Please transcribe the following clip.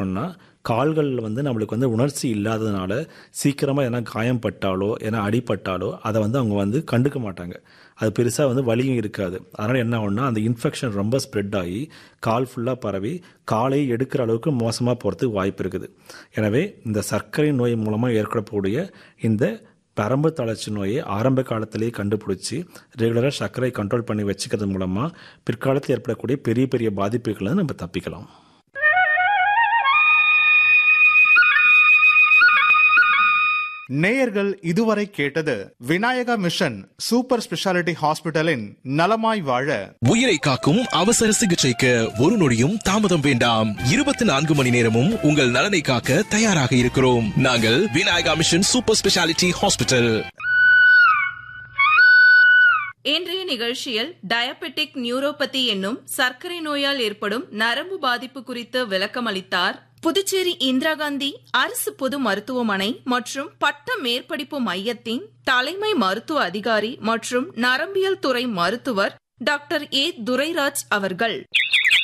இருக்கணும்னா கால்களில் வந்து நம்மளுக்கு வந்து உணர்ச்சி இல்லாததுனால சீக்கிரமாக எதனா காயம் பட்டாலோ எதனா அடிபட்டாலோ அதை வந்து அவங்க வந்து கண்டுக்க மாட்டாங்க அது பெருசாக வந்து வலியும் இருக்காது அதனால் என்ன ஆகும்னா அந்த இன்ஃபெக்ஷன் ரொம்ப ஸ்ப்ரெட் ஆகி கால் ஃபுல்லாக பரவி காலை எடுக்கிற அளவுக்கு மோசமாக போகிறதுக்கு வாய்ப்பு இருக்குது எனவே இந்த சர்க்கரை நோய் மூலமாக ஏற்படக்கூடிய இந்த பரம்பு தளர்ச்சி நோயை ஆரம்ப காலத்திலேயே கண்டுபிடிச்சி ரெகுலராக சர்க்கரை கண்ட்ரோல் பண்ணி வச்சுக்கிறது மூலமாக பிற்காலத்தில் ஏற்படக்கூடிய பெரிய பெரிய பாதிப்புகளை நம்ம தப்பிக்கலாம் நேயர்கள் இதுவரை கேட்டது விநாயகா மிஷன் சூப்பர் ஸ்பெஷாலிட்டி ஹாஸ்பிட்டலின் நலமாய் வாழ உயிரை காக்கும் அவசர சிகிச்சைக்கு ஒரு நொடியும் தாமதம் வேண்டாம் இருபத்தி நான்கு மணி நேரமும் உங்கள் நலனை காக்க தயாராக இருக்கிறோம் நாங்கள் Vinayaka mission super speciality hospital இன்றைய நிகழ்ச்சியில் டயபெட்டிக் நியூரோபதி என்னும் சர்க்கரை நோயால் ஏற்படும் நரம்பு பாதிப்பு குறித்து விளக்கமளித்தார் புதுச்சேரி இந்திரா காந்தி அரசு பொது மருத்துவமனை மற்றும் பட்ட மேற்படிப்பு மையத்தின் தலைமை மருத்துவ அதிகாரி மற்றும் நரம்பியல் துறை மருத்துவர் டாக்டர் ஏ துரைராஜ் அவர்கள்